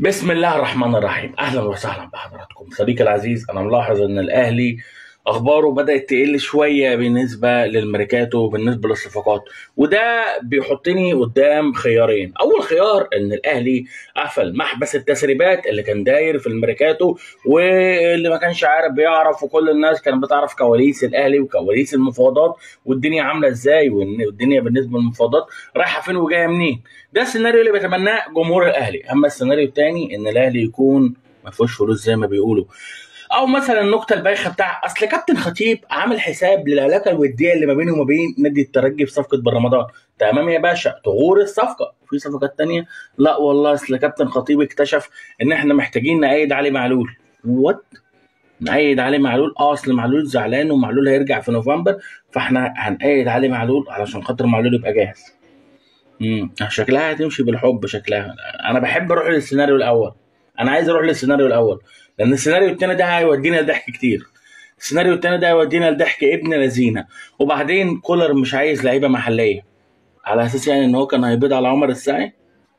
بسم الله الرحمن الرحيم اهلا وسهلا بحضراتكم صديقي العزيز انا ملاحظ ان الاهلي اخباره بدات تقل شويه بالنسبه للميركاتو وبالنسبه للصفقات وده بيحطني قدام خيارين اول خيار ان الاهلي قفل محبس التسريبات اللي كان داير في الميركاتو واللي ما كانش عارف بيعرف وكل الناس كانت بتعرف كواليس الاهلي وكواليس المفاوضات والدنيا عامله ازاي والدنيا بالنسبه للمفاوضات رايحه فين وجايه منين ده السيناريو اللي بيتمناه جمهور الاهلي اما السيناريو الثاني ان الاهلي يكون ما فيهوش فلوس زي ما بيقولوا او مثلا النكته البايخه بتاع اصل كابتن خطيب عامل حساب للعلاقه الوديه اللي ما بينه وما بين نادي الترجي في صفقه بن رمضان تمام يا باشا تغور الصفقه في صفقات تانية لا والله اصل كابتن خطيب اكتشف ان احنا محتاجين نأيد علي معلول وات نأيد علي معلول اه اصل معلول زعلان ومعلول هيرجع في نوفمبر فاحنا هنأيد علي معلول علشان خاطر معلول يبقى جاهز امم شكلها هتمشي بالحب شكلها انا بحب اروح للسيناريو الاول انا عايز اروح للسيناريو الاول لان السيناريو التاني ده هيودينا لضحك كتير السيناريو التاني ده هيودينا لضحك ابن لذينه وبعدين كولر مش عايز لعيبه محليه على اساس يعني ان هو كان هيبيض على عمر الساعي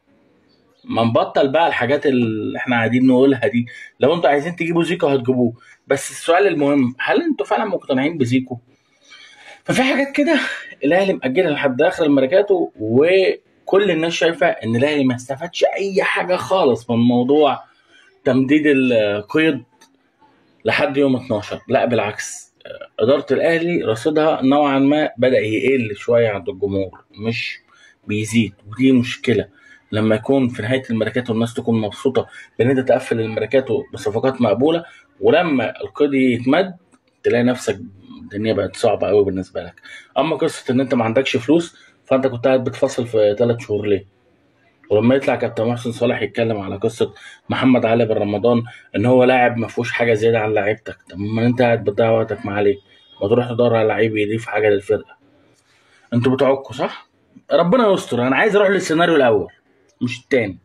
ما نبطل بقى الحاجات اللي احنا قاعدين نقولها دي لو انتوا عايزين تجيبوا زيكو هتجيبوه بس السؤال المهم هل انتوا فعلا مقتنعين بزيكو ففي حاجات كده الاهلي مأجلها لحد اخر الميركاتو وكل الناس شايفه ان الاهلي ما استفادش اي حاجه خالص من موضوع تمديد القيد لحد يوم 12 لا بالعكس اداره الاهلي رصيدها نوعا ما بدا يقل شويه عند الجمهور مش بيزيد ودي مشكله لما يكون في نهايه الميركاتو الناس تكون مبسوطه بان انت تقفل الميركاتو بصفقات مقبوله ولما القيد يتمد تلاقي نفسك الدنيا بقت صعبه قوي بالنسبه لك اما قصه ان انت ما عندكش فلوس فانت كنت قاعد بتفصل في ثلاث شهور ليه ولما يطلع كابتن محسن صالح يتكلم على قصه محمد علي بن رمضان ان هو لاعب ما فيهوش حاجه زياده عن لعيبتك طب ما انت قاعد بتضيع وقتك معاه ليه؟ ما تروح تدور على لعيب يضيف حاجه للفرقه انتوا بتوعكوا صح؟ ربنا يستر انا عايز اروح للسيناريو الاول مش التاني